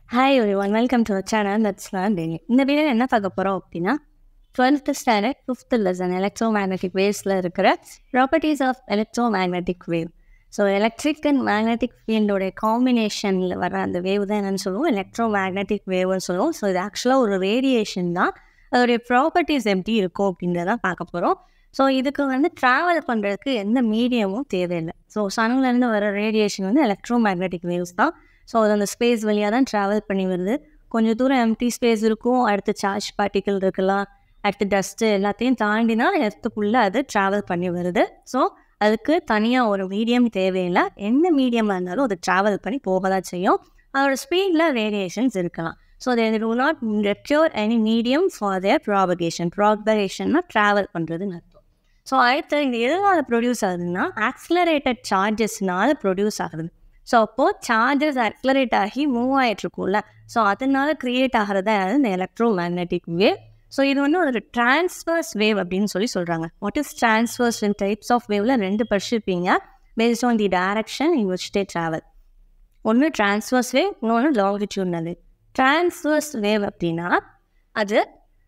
hi ஒரு one welcome to channel that's நான் daily இந்த வீடியோ என்ன பார்க்க போகிறோம் அப்படின்னா twelfth standard fifth lesson electromagnetic வேவ்ஸில் இருக்கிற properties of electromagnetic wave so electric and magnetic ஃபீல்டோடைய காம்பினேஷனில் வர அந்த வேவ் தான் என்னென்னு சொல்லுவோம் எலக்ட்ரோ மேக்னெட்டிக் வேவ்னு சொல்லுவோம் ஸோ இது ஆக்சுவலாக ஒரு ரேடியேஷன் தான் அதோடைய ப்ராப்பர்ட்டிஸ் எப்படி இருக்கும் அப்படின்றத பார்க்க போகிறோம் ஸோ இதுக்கு வந்து ட்ராவல் பண்ணுறதுக்கு எந்த மீடியமும் தேவையில்லை ஸோ சன்லேருந்து வர ரேடியேஷன் வந்து எலக்ட்ரோ மேக்னெட்டிக் வேவ்ஸ் தான் ஸோ அது அந்த ஸ்பேஸ் வழியாக தான் ட்ராவல் பண்ணி வருது கொஞ்சம் தூரம் எம்டி ஸ்பேஸ் இருக்கும் அடுத்து சார்ஜ் பார்ட்டிக்கல் இருக்கலாம் அடுத்து டஸ்ட்டு எல்லாத்தையும் தாண்டி தான் எர்த்துக்குள்ளே அது ட்ராவல் பண்ணி வருது ஸோ அதுக்கு தனியாக ஒரு மீடியம் தேவையில்லை எந்த மீடியமாக இருந்தாலும் அது ட்ராவல் பண்ணி போக தான் செய்யும் அதோட ஸ்பீடில் வேரியேஷன்ஸ் இருக்கலாம் so they do not require any medium for their propagation ப்ராபகேஷன்னா ட்ராவல் பண்ணுறதுன்னு அர்த்தம் ஸோ அடுத்து இது எதனால் ப்ரொடியூஸ் ஆகுதுன்னா ஆக்சிலரேட்டட் சார்ஜஸ்னால ப்ரொடியூஸ் ஆகுது ஸோ அப்போது சார்ஜஸ் அக்லரேட் ஆகி மூவ் ஆகிட்ருக்கும்ல ஸோ அதனால க்ரியேட் ஆகிறதா இந்த எலக்ட்ரோ மேக்னெட்டிக் வேவ் ஸோ இது வந்து ஒரு டிரான்ஸ்வர்ஸ் வேவ் அப்படின்னு சொல்லி சொல்கிறாங்க what is transverse types of வேவில் ரெண்டு படிச்சிருப்பீங்க based on the direction in which they travel ஒன்று டிரான்ஸ்வர்ஸ் வேவ் இன்னொன்று லாங்கிடியூட்னல் வேவ் டிரான்ஸ்வர்ஸ் வேவ் அப்படின்னா அது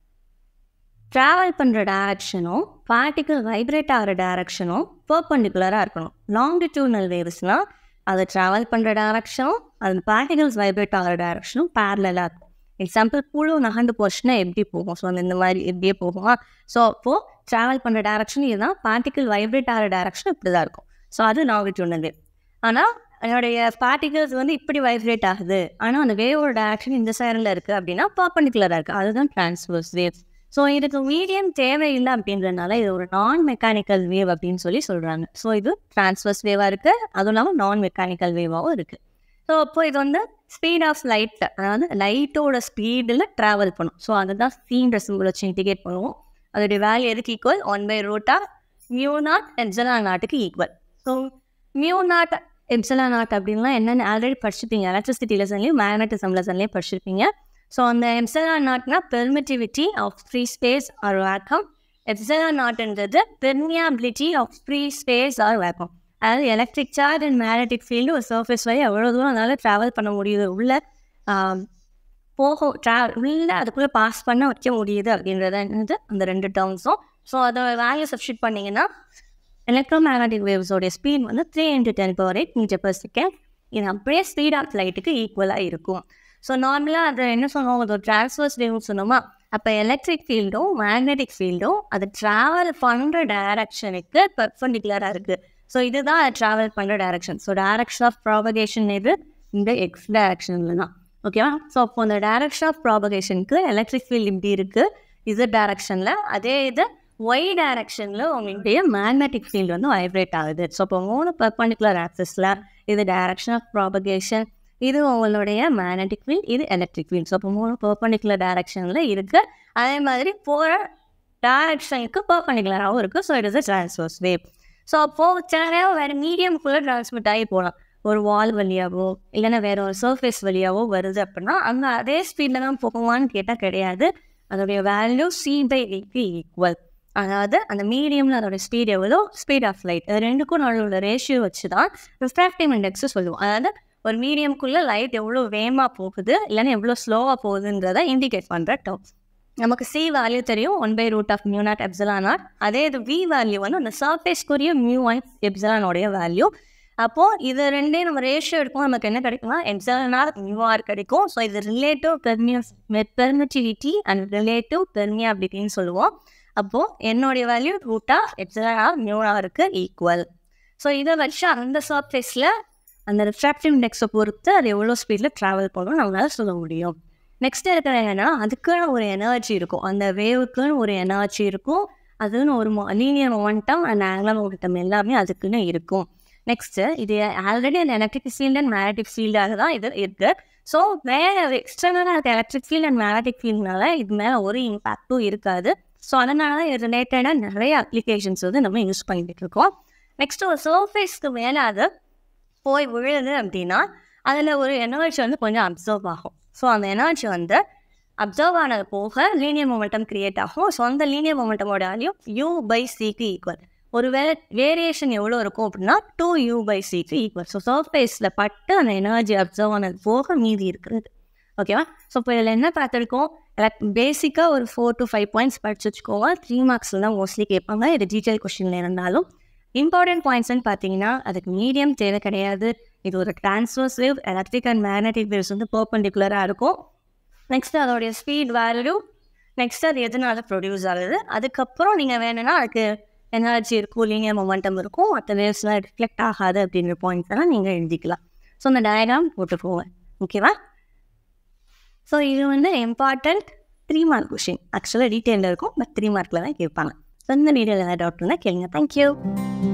ட்ராவல் பண்ணுற டேரக்ஷனும் பார்ட்டிக்கல் வைப்ரேட் ஆகிற டேரக்ஷனும் பர்பண்டிகுலராக இருக்கணும் லாங்கிடியூட்னல் வேவ்ஸ்னால் அது ட்ராவல் பண்ணுற டேரக்ஷனும் அது பார்ட்டிகல்ஸ் வைப்ரேட் ஆகிற டேரக்ஷனும் பேரலாக இருக்கும் எக்ஸாம்பிள் புழு நகண்டு போச்சுன்னா எப்படி போகும் ஸோ அந்த இந்த மாதிரி எப்படியே போகும் ஸோ அப்போது ட்ராவல் பண்ணுற டேரக்ஷன் இதுதான் பார்ட்டிக்கல் வைப்ரேட் ஆகிற டேரக்ஷன் இப்படி தான் இருக்கும் ஸோ அது லாங்கிடியூட்னல் வேவ் ஆனால் என்னுடைய பார்ட்டிகல்ஸ் வந்து இப்படி வைப்ரேட் ஆகுது ஆனால் அந்த வேவோட டேரக்ஷன் இந்த சைடில் இருக்குது அப்படின்னா பர்பண்டிகுலராக இருக்குது அதுதான் டிரான்ஸ்வர்ஸ் வேவ்ஸ் ஸோ இதுக்கு மீடியம் தேவையில்லை அப்படின்றதுனால இது ஒரு நான் மெக்கானிக்கல் வேவ் அப்படின்னு சொல்லி சொல்கிறாங்க ஸோ இது டிரான்ஸ்வர்ஸ் வேவாக இருக்குது அதுவும் இல்லாமல் நான் மெக்கானிக்கல் வேவாகவும் இருக்குது ஸோ அப்போ இது வந்து ஸ்பீட் ஆஃப் லைட்டில் அதாவது லைட்டோட ஸ்பீடில் ட்ராவல் பண்ணும் ஸோ அதை தான் ஸ்பீன்ற சிம்பிள் வச்சு இண்டிகேட் பண்ணுவோம் அதோடைய வேல்யூ எதுக்கு ஈக்குவல் ஒன் பை ரூட்டா மியூ நாட் எப்சலா நாட்டுக்கு equal so mu naught epsilon naught அப்படின்லாம் என்னென்னு ஆல்ரெடி படிச்சிருப்பீங்க எலக்ட்ரிசிட்டி லெசன்லேயும் மேக்னட்டிசம் லெசன்லேயும் படிச்சிருப்பீங்க ஸோ அந்த எப்சலா நாட்னா permittivity of free space or vacuum epsilon நாட்ன்றது permeability of free space or vacuum அதாவது electric charge and magnetic field ஒரு சர்ஃபேஸ் வரை எவ்வளோ தூரம் அதனால் ட்ராவல் பண்ண முடியுது உள்ள போக ட்ரா உள்ள அதுக்குள்ளே பாஸ் பண்ண வைக்க முடியுது அப்படின்றத என்னது அந்த ரெண்டு டேர்ம்ஸும் ஸோ அதோட வேல்யூ சப்ஸ்டியூட் பண்ணிங்கன்னா எலக்ட்ரோ மேக்னட்டிக் வேவ்ஸோடைய ஸ்பீட் வந்து three into ten power eight metre per second இது அப்படியே ஸ்பீட் ஆஃப் லைட்டுக்கு ஈக்குவலாக இருக்கும் ஸோ நார்மலாக அது என்ன சொன்னோம் அது ஒரு டிரான்ஸ்வர்ஸ் வேவ்னு சொன்னோமா அப்போ எலக்ட்ரிக் ஃபீல்டும் மேக்னெட்டிக் ஃபீல்டும் அது ட்ராவல் பண்ணுற டைரக்ஷனுக்கு பர்பண்டிகுலராக இருக்குது ஸோ இதுதான் ட்ராவல் பண்ணுற direction so direction of propagation இது இந்த எக்ஸ் டைரக்ஷனில் தான் ஓகேவா ஸோ அப்போ அந்த டைரக்ஷன் ஆஃப் ப்ராபகேஷனுக்கு எலக்ட்ரிக் ஃபீல்டு இப்படி இருக்குது இது டைரக்ஷனில் அதே இது ஒய் டைரக்ஷனில் உங்களுடைய மேக்னெட்டிக் ஃபீல்டு வந்து வைப்ரேட் ஆகுது ஸோ இப்போ மூணு பர்பண்டிகுலர் ஆக்சஸில் இது டைரக்ஷன் ஆஃப் ப்ராபகேஷன் இது உங்களுடைய மேக்னெட்டிக் ஃபீல்ட் இது எலக்ட்ரிக் ஃபீல்ட் ஸோ இப்போ மூணு பர்பண்டிகுலர் டைரக்ஷனில் இருக்குது அதே மாதிரி போகிற டைரக்ஷனுக்கு பர்பண்டிகுலராகவும் இருக்குது so it is a transverse wave so அப்போது சில நேரம் வேறு மீடியம்குள்ளே ட்ரான்ஸ்மிட் ஆகி போகலாம் ஒரு வால் வழியாவோ இல்லைன்னா வேறு ஒரு சர்ஃபேஸ் வழியாவோ வருது அப்படின்னா அங்கே அதே ஸ்பீடில் தான் போகுமான்னு கேட்டால் கிடையாது அதோடைய வேல்யூ சி பை விக்கு ஈக்குவல் அதாவது அந்த மீடியமில் அதோட ஸ்பீட் எவ்வளோ ஸ்பீட் ஆஃப் லைட் அது ரெண்டுக்கும் நடுவில் ரேஷியோ வச்சு தான் ரிஃப்ராக்டிவ் இண்டெக்ஸு சொல்லுவோம் அதாவது ஒரு மீடியம்குள்ளே லைட் எவ்வளோ வேகமாக போகுது இல்லைன்னா எவ்வளோ ஸ்லோவாக போகுதுன்றதை இண்டிகேட் பண்ணுற டேர்ம்ஸ் நமக்கு சி வேல்யூ தெரியும் one by root of mu naught epsilon naught அதே இது வி வேல்யூ வந்து அந்த சர்ஃபேஸ்க்குரிய மியூ ஒன் எப்சலானோடைய வேல்யூ அப்போது இது ரெண்டே நம்ம ரேஷியோ எடுக்கும் நமக்கு என்ன கிடைக்கும்னா எப்சலனா மியூஆர் கிடைக்கும் ஸோ இது ரிலேட்டிவ் பெர்மிய பெர்மிட்டிவிட்டி அண்ட் ரிலேட்டிவ் பெர்மியாபிலிட்டின்னு சொல்லுவோம் அப்போது என்னுடைய வேல்யூ ரூட்டா எப்சலனா மியூஆருக்கு ஈக்குவல் ஸோ இதை வச்சு அந்த சர்ஃபேஸில் அந்த ரிஃப்ராக்டிவ் இண்டெக்ஸை பொறுத்து அது எவ்வளோ ஸ்பீடில் ட்ராவல் பண்ணணும் நம்மளால் சொல்ல முடியும் நெக்ஸ்ட் இருக்கிற என்னென்னா அதுக்குன்னு ஒரு எனர்ஜி இருக்கும் அந்த வேவுக்குன்னு ஒரு எனர்ஜி இருக்கும் அதுன்னு ஒரு linear momentum and angular momentum எல்லாமே அதுக்குன்னு இருக்கும் நெக்ஸ்ட்டு இது ஆல்ரெடி அந்த எலக்ட்ரிக் ஃபீல்ட் அண்ட் மேக்னட்டிக் ஃபீல்டாக தான் இது இருக்குது ஸோ வேறு எக்ஸ்டர்னலாக இருக்க எலக்ட்ரிக் ஃபீல்ட் அண்ட் மேக்னட்டிக் ஃபீல்ட்னால இது மேலே ஒரு இம்பேக்டும் இருக்காது ஸோ அதனால தான் இது ரிலேட்டடாக நிறைய அப்ளிகேஷன்ஸ் வந்து நம்ம யூஸ் பண்ணிகிட்டு இருக்கோம் நெக்ஸ்ட் ஒரு சர்ஃபேஸ்க்கு மேலே அது போய் விழுது அப்படின்னா அதில் ஒரு எனர்ஜி வந்து கொஞ்சம் அப்சர்வ் ஆகும் ஸோ அந்த எனர்ஜி வந்து அப்சர்வ் ஆனது போக லீனியர் மொமெண்டம் கிரியேட் ஆகும் ஸோ அந்த லீனியர் மொமெண்டமோட வேல்யூ யூ பை சிக்கு ஈக்குவல் ஒரு வே வேரியேஷன் எவ்வளோ இருக்கும் அப்படின்னா டூ யூ பை சிக்கு ஈக்குவல் ஸோ சர்ஃபேஸில் பட்டு அந்த எனர்ஜி அப்சர்வ் ஆனது போக மீதி இருக்கிறது ஓகேவா ஸோ இப்போ இதில் என்ன பார்த்துருக்கோம் பேசிக்காக ஒரு ஃபோர் டு ஃபைவ் பாயிண்ட்ஸ் படிச்சு வச்சுக்கோங்க த்ரீ மார்க்ஸில் தான் மோஸ்ட்லி கேட்பாங்க இது டீட்டெயில் கொஷினில் இருந்தாலும் இம்பார்ட்டன்ட் பாயிண்ட்ஸ்னு பார்த்தீங்கன்னா அதுக்கு மீடியம் தேவை கிடையாது இது ஒரு transverse wave electric and magnetic waves வந்து பர்பண்டிகுலராக இருக்கும் நெக்ஸ்ட் அதோடைய ஸ்பீட் வேல்யூ நெக்ஸ்ட் அது எதனால ப்ரொடியூஸ் ஆகுது அதுக்கப்புறம் நீங்கள் வேணும்னா அதுக்கு எனர்ஜி இருக்கும் லீனியர் மொமெண்டம் இருக்கும் மற்ற வேவ்ஸ்லாம் ரிஃப்ளெக்ட் ஆகாது அப்படிங்கிற பாயிண்ட்ஸ் எல்லாம் நீங்கள் எழுதிக்கலாம் ஸோ அந்த டயக்ராம் போட்டுக்கோங்க ஓகேவா ஸோ இது வந்து இம்பார்ட்டண்ட் த்ரீ மார்க் கொஷின் ஆக்சுவலாக டீட்டெயிலில் இருக்கும் பட் த்ரீ மார்க்கில் தான் கேட்பாங்க ஸோ இந்த வீடியோவில் ஏதாவது டவுட் இருந்தால் கேளுங்க தேங்க்யூ